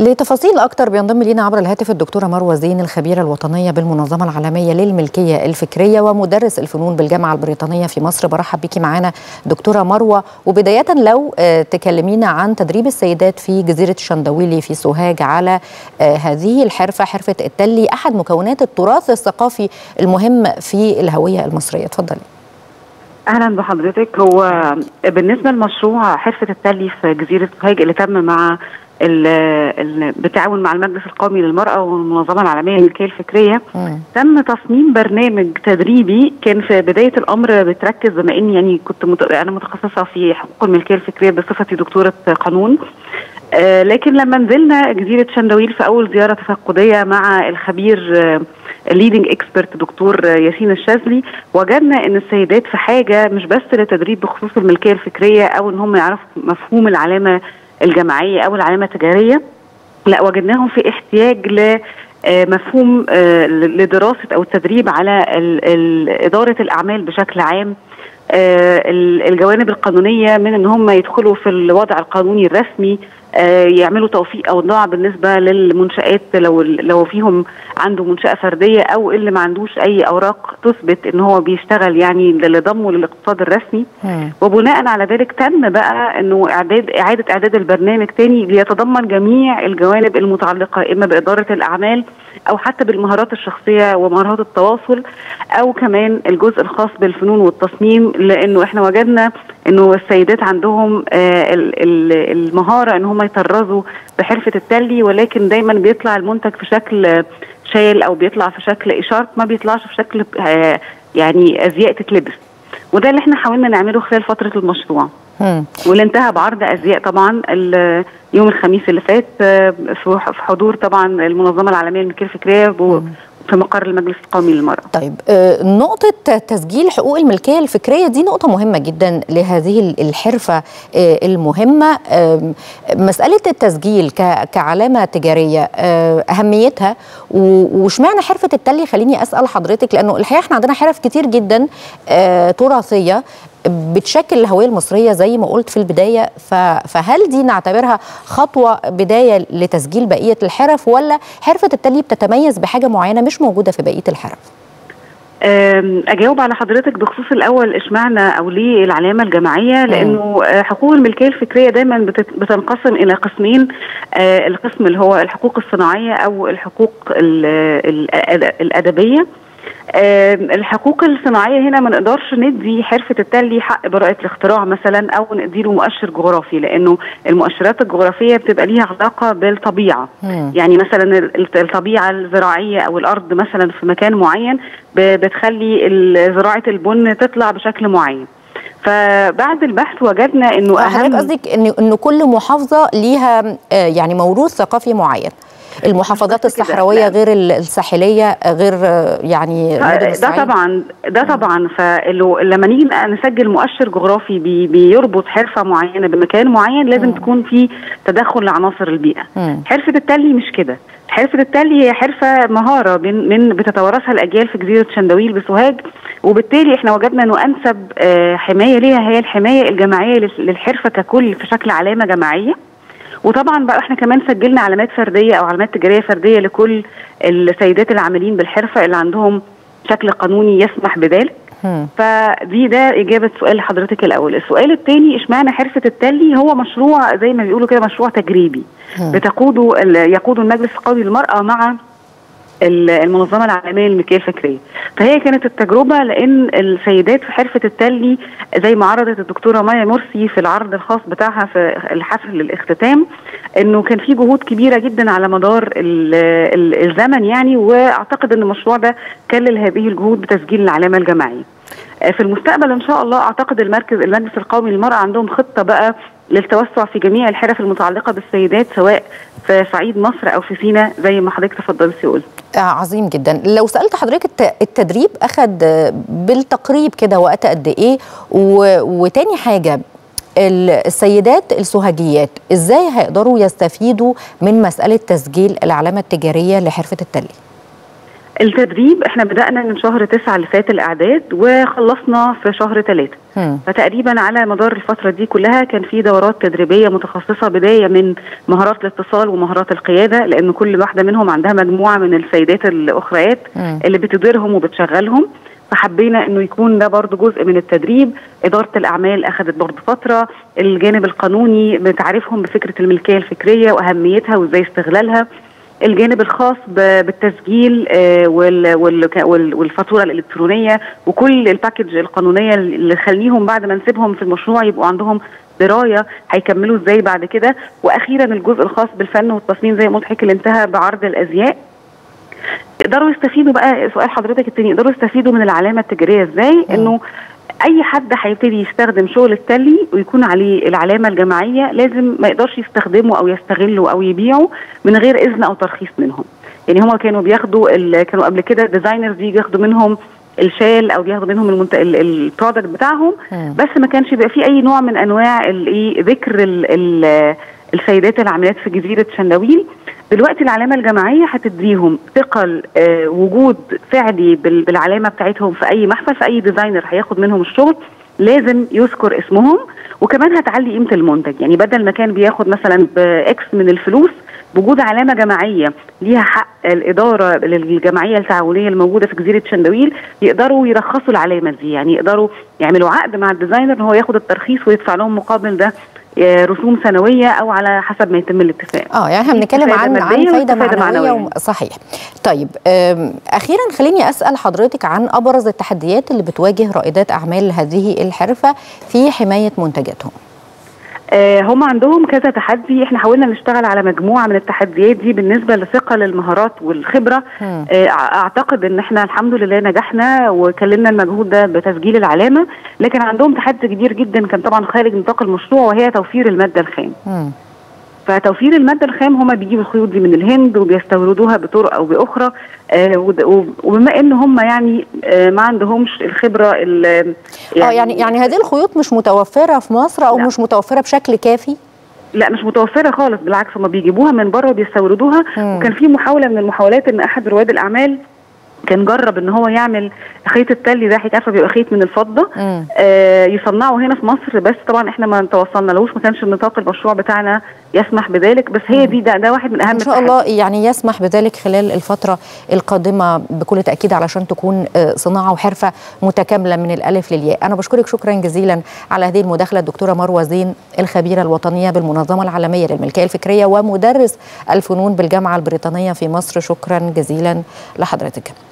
لتفاصيل أكتر بينضم لينا عبر الهاتف الدكتورة مروة زين الخبيرة الوطنية بالمنظمة العالمية للملكية الفكرية ومدرس الفنون بالجامعة البريطانية في مصر برحب بيكي معانا دكتورة مروة وبداية لو تكلمينا عن تدريب السيدات في جزيرة الشندويلي في سوهاج على هذه الحرفة حرفة التلي أحد مكونات التراث الثقافي المهم في الهوية المصرية اتفضلي اهلا بحضرتك هو بالنسبه لمشروع حرفه التلي في جزيره سوهاج اللي تم مع ال ال بالتعاون مع المجلس القومي للمرأة والمنظمة العالمية للملكية الفكرية مم. تم تصميم برنامج تدريبي كان في بداية الأمر بتركز بما إني يعني كنت مت... أنا متخصصة في حقوق الملكية الفكرية بصفتي دكتورة قانون آه لكن لما نزلنا جزيرة شندويل في أول زيارة تفقدية مع الخبير آه الليدنج اكسبرت دكتور ياسين الشاذلي وجدنا ان السيدات في حاجه مش بس لتدريب بخصوص الملكيه الفكريه او ان هم يعرفوا مفهوم العلامه الجماعيه او العلامه التجاريه لا وجدناهم في احتياج ل مفهوم لدراسه او التدريب على اداره الاعمال بشكل عام الجوانب القانونيه من ان هم يدخلوا في الوضع القانوني الرسمي يعملوا توفيق اوضاع بالنسبه للمنشات لو لو فيهم عنده منشاه فرديه او اللي ما عندوش اي اوراق تثبت ان هو بيشتغل يعني لضمه للاقتصاد الرسمي مم. وبناء على ذلك تم بقى انه اعداد اعاده اعداد البرنامج تاني ليتضمن جميع الجوانب المتعلقه اما باداره الاعمال او حتى بالمهارات الشخصيه ومهارات التواصل او كمان الجزء الخاص بالفنون والتصميم لانه احنا وجدنا انه السيدات عندهم آه المهاره ان هم يطرزوا بحرفه التلي ولكن دايما بيطلع المنتج في شكل شال او بيطلع في شكل اشارت ما بيطلعش في شكل آه يعني ازياء تتلبس وده اللي احنا حاولنا نعمله خلال فتره المشروع واللي انتهى بعرض ازياء طبعا يوم الخميس اللي فات في حضور طبعا المنظمه العالميه للملكيه الفكريه في مقر المجلس القومي للمرأة طيب نقطة تسجيل حقوق الملكية الفكرية دي نقطة مهمة جدا لهذه الحرفة المهمة مسألة التسجيل كعلامة تجارية أهميتها وشمعنا حرفة التلي خليني أسأل حضرتك لأنه الحقيقة احنا عندنا حرف كتير جدا تراثية بتشكل الهويه المصريه زي ما قلت في البدايه فهل دي نعتبرها خطوه بدايه لتسجيل بقيه الحرف ولا حرفه التلي بتتميز بحاجه معينه مش موجوده في بقيه الحرف؟ اجاوب على حضرتك بخصوص الاول اشمعنى او ليه العلامه الجماعيه لانه حقوق الملكيه الفكريه دايما بتنقسم الى قسمين القسم اللي هو الحقوق الصناعيه او الحقوق الادبيه الحقوق الصناعيه هنا ما نقدرش ندي حرفه التلي حق براءه الاختراع مثلا او نديله مؤشر جغرافي لانه المؤشرات الجغرافيه بتبقى ليها علاقه بالطبيعه مم. يعني مثلا الطبيعه الزراعيه او الارض مثلا في مكان معين بتخلي زراعه البن تطلع بشكل معين فبعد البحث وجدنا انه اهم قصدك ان انه كل محافظه ليها يعني موروث ثقافي معين المحافظات الصحراويه غير الساحليه غير يعني ده طبعا ده طبعا فلما نيجي نسجل مؤشر جغرافي بي بيربط حرفه معينه بمكان معين لازم م. تكون في تدخل لعناصر البيئه م. حرفه التلي مش كده حرفه التلي هي حرفه مهاره من, من بتتوارثها الاجيال في جزيره شندويل بسوهاج وبالتالي احنا وجدنا انه انسب حمايه ليها هي الحمايه الجماعيه للحرفه ككل في شكل علامه جماعيه وطبعا بقى احنا كمان سجلنا علامات فرديه او علامات تجاريه فرديه لكل السيدات العاملين بالحرفه اللي عندهم شكل قانوني يسمح بذلك فدي ده اجابه سؤال حضرتك الاول السؤال الثاني اشمعنى حرفه التلي هو مشروع زي ما بيقولوا كده مشروع تجريبي بتقوده يقوده المجلس القومي للمراه مع المنظمه العالميه للملكيه الفكريه فهي كانت التجربه لان السيدات في حرفه التلي زي ما عرضت الدكتوره مايا مرسي في العرض الخاص بتاعها في الحفل الاختتام انه كان في جهود كبيره جدا على مدار ال ال الزمن يعني واعتقد ان المشروع ده كلل هذه الجهود بتسجيل العلامه الجماعيه في المستقبل ان شاء الله اعتقد المركز المجلس القومي للمراه عندهم خطه بقى للتوسع في جميع الحرف المتعلقه بالسيدات سواء في صعيد مصر او في سيناء زي ما حضرتك تفضلتي قلت عظيم جدا لو سالت حضرتك التدريب اخذ بالتقريب كده وقت قد ايه وتاني حاجه السيدات السوهاجيات ازاي هيقدروا يستفيدوا من مساله تسجيل العلامه التجاريه لحرفه التلي التدريب احنا بدأنا من شهر تسعة اللي فات الإعداد وخلصنا في شهر ثلاثة فتقريبا على مدار الفترة دي كلها كان في دورات تدريبية متخصصة بداية من مهارات الاتصال ومهارات القيادة لأن كل واحدة منهم عندها مجموعة من السيدات الأخريات اللي بتديرهم وبتشغلهم فحبينا انه يكون ده برضه جزء من التدريب اداره الاعمال اخذت برضه فتره الجانب القانوني بتعرفهم بفكره الملكيه الفكريه واهميتها وازاي استغلالها الجانب الخاص بالتسجيل والفاتوره الالكترونيه وكل الباكج القانونيه اللي تخليهم بعد ما نسيبهم في المشروع يبقوا عندهم درايه هيكملوا ازاي بعد كده واخيرا الجزء الخاص بالفن والتصميم زي ما قلت حضرتك اللي انتهى بعرض الازياء يقدروا يستفيدوا بقى سؤال حضرتك التاني يقدروا يستفيدوا من العلامه التجاريه ازاي انه اي حد هيبتدي يستخدم شغل التلي ويكون عليه العلامه الجماعيه لازم ما يقدرش يستخدمه او يستغله او يبيعه من غير اذن او ترخيص منهم يعني هم كانوا بياخدوا كانوا قبل كده الديزاينرز يجي ياخدوا منهم الشال او بياخدوا منهم المنت... البرودكت بتاعهم مم. بس ما كانش بيبقى في اي نوع من انواع الايه ذكر ال... ال... السيدات العاملات في جزيره شندويل دلوقتي العلامه الجماعيه هتديهم ثقل آه وجود فعلي بالعلامه بتاعتهم في اي محفل في اي ديزاينر هياخد منهم الشغل لازم يذكر اسمهم وكمان هتعلي قيمه المنتج يعني بدل ما كان بياخد مثلا باكس من الفلوس بوجود علامه جماعيه ليها حق الاداره الجمعيه التعاونيه الموجوده في جزيره شندويل يقدروا يرخصوا العلامه دي يعني يقدروا يعملوا عقد مع الديزاينر ان هو ياخد الترخيص ويدفع لهم مقابل ده رسوم سنويه او على حسب ما يتم الاتفاق. اه يعني احنا بنتكلم عن عن فايده معنويه, معنوية. وم... صحيح. طيب اخيرا خليني اسال حضرتك عن ابرز التحديات اللي بتواجه رائدات اعمال هذه الحرفه في حمايه منتجاتهم. آه هم عندهم كذا تحدي احنا حاولنا نشتغل على مجموعه من التحديات دي بالنسبه لثقل المهارات والخبره آه اعتقد ان احنا الحمد لله نجحنا وكلمنا المجهود ده بتسجيل العلامه لكن عندهم تحدي كبير جدا كان طبعا خارج نطاق المشروع وهي توفير الماده الخام م. فتوفير الماده الخام هم بيجيبوا الخيوط دي من الهند وبيستوردوها بطرق او باخرى آه وبما ان هم يعني آه ما عندهمش الخبره يعني اه يعني يعني هذه الخيوط مش متوفره في مصر او لا. مش متوفره بشكل كافي لا مش متوفره خالص بالعكس هم بيجيبوها من بره وبيستوردوها مم. وكان في محاوله من المحاولات ان احد رواد الاعمال كان جرب ان هو يعمل خيط التلي ده حضرتك عارفه بيبقى خيط من الفضه آه يصنعه هنا في مصر بس طبعا احنا ما توصلنا لهوش ما كانش نطاق المشروع بتاعنا يسمح بذلك بس هي دي ده, ده واحد من اهم ان شاء الله يعني يسمح بذلك خلال الفتره القادمه بكل تاكيد علشان تكون صناعه وحرفه متكامله من الالف للياء انا بشكرك شكرا جزيلا على هذه المداخله الدكتوره مروه زين الخبيره الوطنيه بالمنظمه العالميه للملكيه الفكريه ومدرس الفنون بالجامعه البريطانيه في مصر شكرا جزيلا لحضرتك